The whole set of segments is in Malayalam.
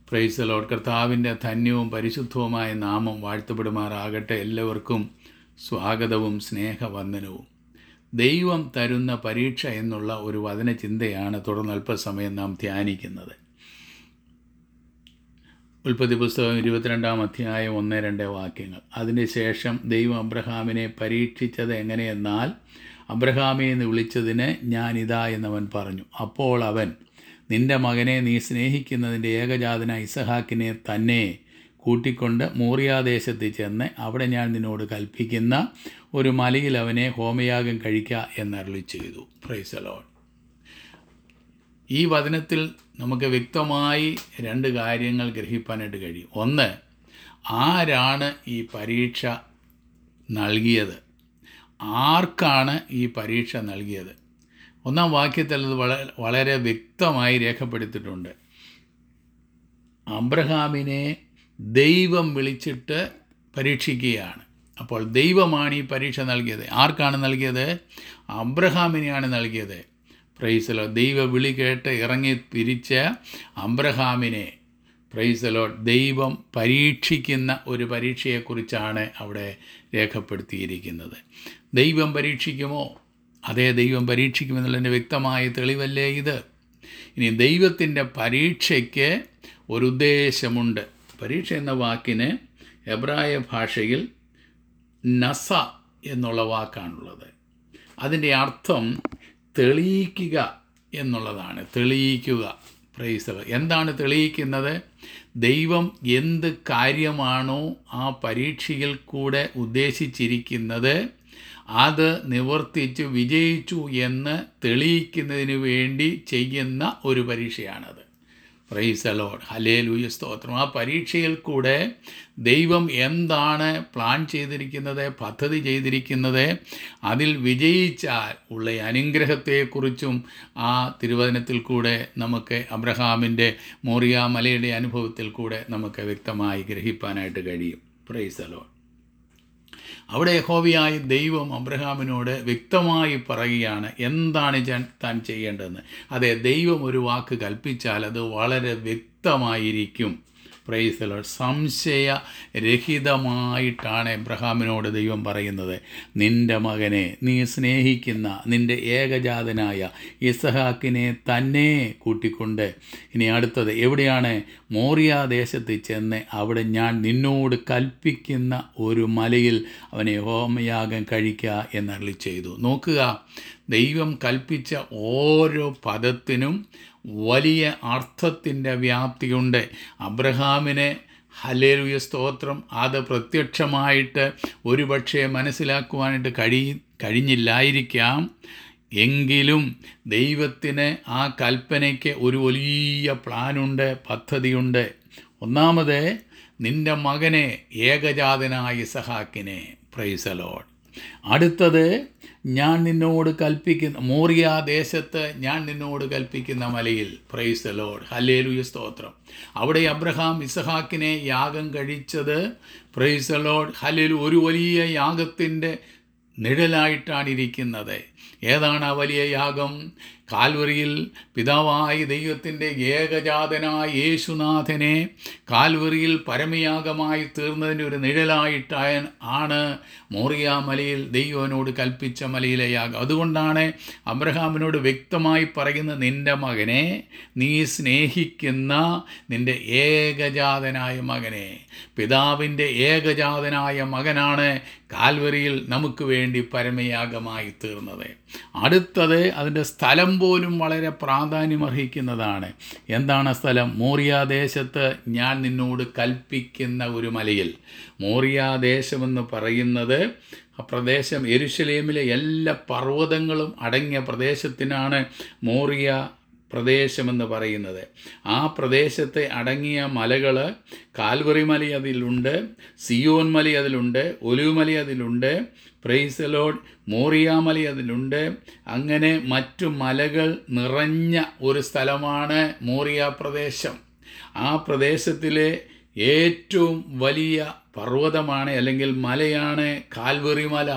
പ്രൈസലോട് കർത്താവിൻ്റെ ധന്യവും പരിശുദ്ധവുമായ നാമം വാഴ്ത്തപ്പെടുമാറാകട്ടെ എല്ലാവർക്കും സ്വാഗതവും സ്നേഹവന്ദനവും ദൈവം തരുന്ന പരീക്ഷ എന്നുള്ള ഒരു വചന ചിന്തയാണ് തുടർന്ന് അല്പസമയം നാം ധ്യാനിക്കുന്നത് ഉൽപ്പത്തി പുസ്തകം ഇരുപത്തിരണ്ടാം അധ്യായം ഒന്ന് രണ്ട് വാക്യങ്ങൾ അതിനുശേഷം ദൈവം അബ്രഹാമിനെ പരീക്ഷിച്ചത് എങ്ങനെയെന്നാൽ അബ്രഹാമെ എന്ന് വിളിച്ചതിന് ഞാൻ ഇതാ എന്നവൻ പറഞ്ഞു അപ്പോൾ അവൻ നിന്റെ മകനെ നീ സ്നേഹിക്കുന്നതിൻ്റെ ഏകജാതന ഇസഹാക്കിനെ തന്നെ കൂട്ടിക്കൊണ്ട് മൂറിയാദേശത്ത് ചെന്ന് അവിടെ ഞാൻ നിന്നോട് കൽപ്പിക്കുന്ന ഒരു മലയിൽ അവനെ ഹോമയാഗം കഴിക്കുക എന്നരുളി ചെയ്തു പ്രൈസലോൺ ഈ വചനത്തിൽ നമുക്ക് വ്യക്തമായി രണ്ട് കാര്യങ്ങൾ ഗ്രഹിക്കാനായിട്ട് കഴിയും ഒന്ന് ആരാണ് ഈ പരീക്ഷ നൽകിയത് ആർക്കാണ് ഈ പരീക്ഷ നൽകിയത് ഒന്നാം വാക്യത്തിൽ അത് വളരെ വളരെ വ്യക്തമായി രേഖപ്പെടുത്തിയിട്ടുണ്ട് അബ്രഹാമിനെ ദൈവം വിളിച്ചിട്ട് പരീക്ഷിക്കുകയാണ് അപ്പോൾ ദൈവമാണ് ഈ പരീക്ഷ നൽകിയത് ആർക്കാണ് നൽകിയത് അബ്രഹാമിനെയാണ് നൽകിയത് പ്രൈസലോ ദൈവ വിളി കേട്ട് ഇറങ്ങി തിരിച്ച അബ്രഹാമിനെ പ്രൈസലോ ദൈവം പരീക്ഷിക്കുന്ന ഒരു പരീക്ഷയെക്കുറിച്ചാണ് അവിടെ രേഖപ്പെടുത്തിയിരിക്കുന്നത് ദൈവം പരീക്ഷിക്കുമോ അതേ ദൈവം പരീക്ഷിക്കുമെന്നുള്ളതിൻ്റെ വ്യക്തമായ തെളിവല്ലേ ഇത് ഇനി ദൈവത്തിൻ്റെ പരീക്ഷയ്ക്ക് ഒരു ഉദ്ദേശമുണ്ട് പരീക്ഷ എന്ന വാക്കിന് എബ്രായ ഭാഷയിൽ നസ എന്നുള്ള വാക്കാണുള്ളത് അതിൻ്റെ അർത്ഥം തെളിയിക്കുക എന്നുള്ളതാണ് തെളിയിക്കുക പ്രൈസർ എന്താണ് തെളിയിക്കുന്നത് ദൈവം എന്ത് കാര്യമാണോ ആ പരീക്ഷയിൽ കൂടെ ഉദ്ദേശിച്ചിരിക്കുന്നത് അത് നിവർത്തിച്ച് വിജയിച്ചു എന്ന് തെളിയിക്കുന്നതിന് വേണ്ടി ചെയ്യുന്ന ഒരു പരീക്ഷയാണത് പ്രൈസ് അലോഡ് ഹലേ ലൂയ സ്തോത്രം ആ പരീക്ഷയിൽ കൂടെ ദൈവം എന്താണ് പ്ലാൻ ചെയ്തിരിക്കുന്നത് പദ്ധതി ചെയ്തിരിക്കുന്നത് അതിൽ വിജയിച്ചാൽ ഉള്ള അനുഗ്രഹത്തെക്കുറിച്ചും ആ തിരുവചനത്തിൽ കൂടെ നമുക്ക് അബ്രഹാമിൻ്റെ മോറിയ മലയുടെ അനുഭവത്തിൽ കൂടെ നമുക്ക് വ്യക്തമായി ഗ്രഹിക്കാനായിട്ട് കഴിയും പ്രൈസ് അലോഡ് അവിടെ യഹോവയായ ദൈവം അബ്രഹാമിനോട് വ്യക്തമായി പറയുകയാണ് എന്താണ് ഞാൻ താൻ ചെയ്യേണ്ടതെന്ന് അതെ ദൈവം ഒരു വാക്ക് കൽപ്പിച്ചാൽ അത് വളരെ വ്യക്തമായിരിക്കും പ്രൈസലോ സംശയ രഹിതമായിട്ടാണ് എബ്രഹാമിനോട് ദൈവം പറയുന്നത് നിന്റെ മകനെ നീ സ്നേഹിക്കുന്ന നിന്റെ ഏകജാതനായ ഇസഹാക്കിനെ തന്നെ കൂട്ടിക്കൊണ്ട് ഇനി അടുത്തത് എവിടെയാണ് മോറിയ ദേശത്ത് ചെന്ന് അവിടെ ഞാൻ നിന്നോട് കൽപ്പിക്കുന്ന ഒരു മലയിൽ അവനെ ഹോമയാഗം കഴിക്കുക എന്നറിളി ചെയ്തു നോക്കുക ദൈവം കൽപ്പിച്ച ഓരോ പദത്തിനും വലിയ അർത്ഥത്തിൻ്റെ വ്യാപ്തിയുണ്ട് അബ്രഹാമിനെ ഹലേലുയ സ്തോത്രം അത് പ്രത്യക്ഷമായിട്ട് ഒരുപക്ഷെ മനസ്സിലാക്കുവാനായിട്ട് കഴി കഴിഞ്ഞില്ലായിരിക്കാം എങ്കിലും ദൈവത്തിന് ആ കൽപ്പനയ്ക്ക് ഒരു വലിയ പ്ലാനുണ്ട് പദ്ധതിയുണ്ട് ഒന്നാമത് നിന്റെ മകനെ ഏകജാതനായ സഹാക്കിനെ പ്രൈസലോഡ് അടുത്തത് ഞാൻ നിന്നോട് കൽപ്പിക്കുന്ന മോറിയ ദേശത്ത് ഞാൻ നിന്നോട് കൽപ്പിക്കുന്ന മലയിൽ പ്രൈസ് ലോഡ് ഹല്ലേലുയ സ്തോത്രം അവിടെ അബ്രഹാം ഇസഹാക്കിനെ യാഗം കഴിച്ചത് പ്രൈസ് ലോഡ് ഹല്ലേലു ഒരു വലിയ യാഗത്തിൻ്റെ നിഴലായിട്ടാണ് ഇരിക്കുന്നത് ഏതാണ് ആ വലിയ യാഗം കാൽവറിയിൽ പിതാവായ ദൈവത്തിൻ്റെ ഏകജാതനായ യേശുനാഥനെ കാൽവറിയിൽ പരമയാഗമായി തീർന്നതിൻ്റെ ഒരു നിഴലായിട്ടായ ആണ് മോറിയ മലയിൽ ദൈവനോട് കൽപ്പിച്ച മലയിലെ യാഗം അതുകൊണ്ടാണ് അബ്രഹാമിനോട് വ്യക്തമായി പറയുന്ന നിൻ്റെ മകനെ നീ സ്നേഹിക്കുന്ന നിൻ്റെ ഏകജാതനായ മകനെ പിതാവിൻ്റെ ഏകജാതനായ മകനാണ് കാൽവറിയിൽ നമുക്ക് വേണ്ടി പരമയാഗമായി തീർന്നത് അടുത്തത് അതിൻ്റെ സ്ഥലം പോലും വളരെ പ്രാധാന്യമർഹിക്കുന്നതാണ് എന്താണ് സ്ഥലം മോറിയാദേശത്ത് ഞാൻ നിന്നോട് കൽപ്പിക്കുന്ന ഒരു മലയിൽ മോറിയാദേശമെന്ന് പറയുന്നത് ആ പ്രദേശം എരുശലേമിലെ എല്ലാ പർവ്വതങ്ങളും അടങ്ങിയ പ്രദേശത്തിനാണ് മോറിയ പ്രദേശമെന്ന് പറയുന്നത് ആ പ്രദേശത്തെ അടങ്ങിയ മലകൾ കാൽവറി മല അതിലുണ്ട് സിയോൻ മല അതിലുണ്ട് ഒലുമല അതിലുണ്ട് പ്രൈസലോഡ് മോറിയാമല അതിലുണ്ട് അങ്ങനെ മറ്റു മലകൾ നിറഞ്ഞ ഒരു സ്ഥലമാണ് മോറിയ പ്രദേശം ആ പ്രദേശത്തിലെ ഏറ്റവും വലിയ പർവ്വതമാണ് അല്ലെങ്കിൽ മലയാണ് കാൽവറി മല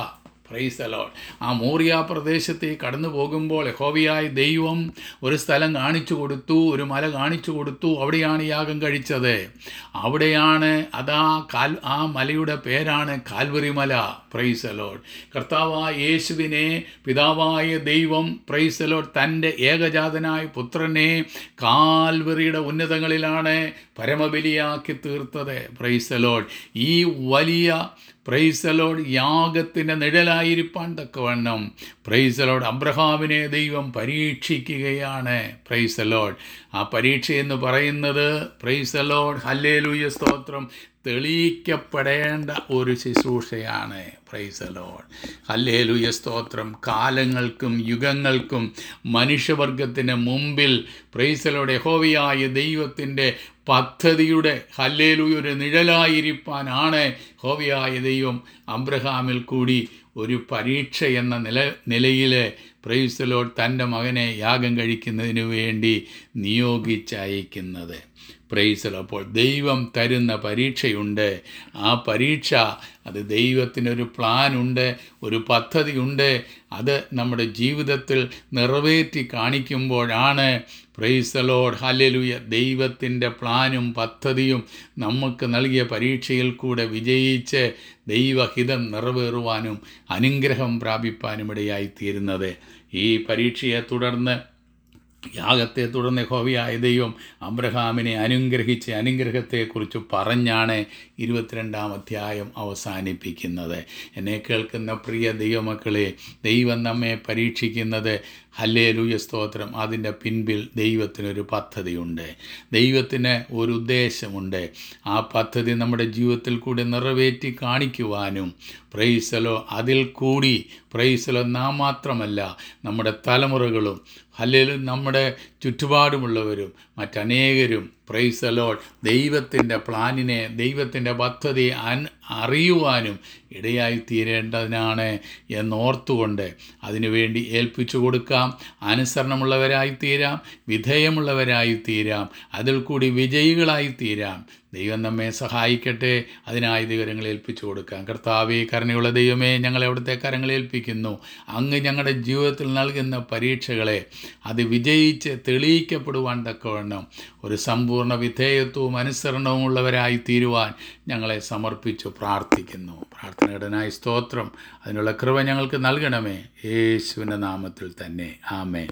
പ്രൈസ് അലോൺ ആ മോറിയ പ്രദേശത്തേക്ക് കടന്നു പോകുമ്പോൾ യഹോവയായ ദൈവം ഒരു സ്ഥലം കാണിച്ചു കൊടുത്തു ഒരു മല കാണിച്ചു കൊടുത്തു അവിടെയാണ് യാഗം കഴിച്ചത് അവിടെയാണ് അതാ കാൽ ആ മലയുടെ പേരാണ് കാൽവറി മല പ്രൈസ് അലോഡ് കർത്താവായ യേശുവിനെ പിതാവായ ദൈവം പ്രൈസ് അലോഡ് തൻ്റെ ഏകജാതനായ പുത്രനെ കാൽവറിയുടെ ഉന്നതങ്ങളിലാണ് പരമബലിയാക്കി തീർത്തത് പ്രൈസ് അലോഡ് ഈ വലിയ പ്രൈസലോട് യാഗത്തിൻ്റെ നിഴലായിരിക്കാൻ തക്കവണ്ണം പ്രൈസലോട് അബ്രഹാമിനെ ദൈവം പരീക്ഷിക്കുകയാണ് പ്രൈസലോഡ് ആ പരീക്ഷ എന്ന് പറയുന്നത് പ്രൈസലോഡ് ഹല്ലേലൂയ സ്തോത്രം തെളിയിക്കപ്പെടേണ്ട ഒരു ശുശ്രൂഷയാണ് പ്രൈസലോഡ് ഹല്ലേലൂയ സ്തോത്രം കാലങ്ങൾക്കും യുഗങ്ങൾക്കും മനുഷ്യവർഗത്തിന് മുമ്പിൽ പ്രൈസലോട് യഹോവയായ ദൈവത്തിൻ്റെ പദ്ധതിയുടെ ഹല്ലേലൂയ ഒരു നിഴലായിരിക്കാനാണ് ഹോവിയായ ദൈവം അബ്രഹാമിൽ കൂടി ഒരു പരീക്ഷ എന്ന നില നിലയിൽ പ്രൈസലോട് തൻ്റെ മകനെ യാഗം കഴിക്കുന്നതിന് വേണ്ടി നിയോഗിച്ചയക്കുന്നത് പ്രൈസൽ അപ്പോൾ ദൈവം തരുന്ന പരീക്ഷയുണ്ട് ആ പരീക്ഷ അത് ദൈവത്തിനൊരു പ്ലാനുണ്ട് ഒരു പദ്ധതിയുണ്ട് അത് നമ്മുടെ ജീവിതത്തിൽ നിറവേറ്റി കാണിക്കുമ്പോഴാണ് പ്രൈസലോഡ് ഹല്ലേലൂയ ദൈവത്തിൻ്റെ പ്ലാനും പദ്ധതിയും നമുക്ക് നൽകിയ പരീക്ഷയിൽ കൂടെ വിജയിച്ച് ദൈവഹിതം നിറവേറുവാനും അനുഗ്രഹം പ്രാപിപ്പാനും ഇടയായിത്തീരുന്നത് ഈ പരീക്ഷയെ തുടർന്ന് യാഗത്തെ തുടർന്ന് ഹോവിയായ ദൈവം അബ്രഹാമിനെ അനുഗ്രഹിച്ച് അനുഗ്രഹത്തെക്കുറിച്ച് പറഞ്ഞാണ് ഇരുപത്തിരണ്ടാം അധ്യായം അവസാനിപ്പിക്കുന്നത് എന്നെ കേൾക്കുന്ന പ്രിയ ദൈവമക്കളെ ദൈവം നമ്മെ പരീക്ഷിക്കുന്നത് ഹല്ലേലൂയ സ്തോത്രം അതിൻ്റെ പിൻപിൽ ദൈവത്തിനൊരു പദ്ധതിയുണ്ട് ദൈവത്തിന് ഒരു ഉദ്ദേശമുണ്ട് ആ പദ്ധതി നമ്മുടെ ജീവിതത്തിൽ കൂടി നിറവേറ്റി കാണിക്കുവാനും പ്രൈസലോ അതിൽ കൂടി പ്രൈസലോ നാം മാത്രമല്ല നമ്മുടെ തലമുറകളും അല്ലെങ്കിൽ നമ്മുടെ ചുറ്റുപാടുമുള്ളവരും മറ്റനേകരും പ്രൈസ് അലോഡ് ദൈവത്തിൻ്റെ പ്ലാനിനെ ദൈവത്തിൻ്റെ പദ്ധതി അൻ അറിയുവാനും ഇടയായി തീരേണ്ടതിനാണ് എന്നോർത്തുകൊണ്ട് അതിനുവേണ്ടി ഏൽപ്പിച്ചു കൊടുക്കാം അനുസരണമുള്ളവരായി തീരാം വിധേയമുള്ളവരായി തീരാം അതിൽ കൂടി വിജയികളായി തീരാം ദൈവം നമ്മെ സഹായിക്കട്ടെ അതിനായി ദൈവങ്ങൾ ഏൽപ്പിച്ചു കൊടുക്കാം കർത്താവേ കരുണയുള്ള ദൈവമേ ഞങ്ങളെ അവിടുത്തെ കരങ്ങൾ ഏൽപ്പിക്കുന്നു അങ്ങ് ഞങ്ങളുടെ ജീവിതത്തിൽ നൽകുന്ന പരീക്ഷകളെ അത് വിജയിച്ച് തെളിയിക്കപ്പെടുവാൻ തക്കവണ്ണം ഒരു സമ്പൂർണ്ണ വിധേയത്വവും അനുസരണവും ഉള്ളവരായി തീരുവാൻ ഞങ്ങളെ സമർപ്പിച്ചു പ്രാർത്ഥിക്കുന്നു പ്രാർത്ഥനയുടനായി സ്തോത്രം അതിനുള്ള കൃപ ഞങ്ങൾക്ക് നൽകണമേ യേശുവിൻ്റെ നാമത്തിൽ തന്നെ ആമേൻ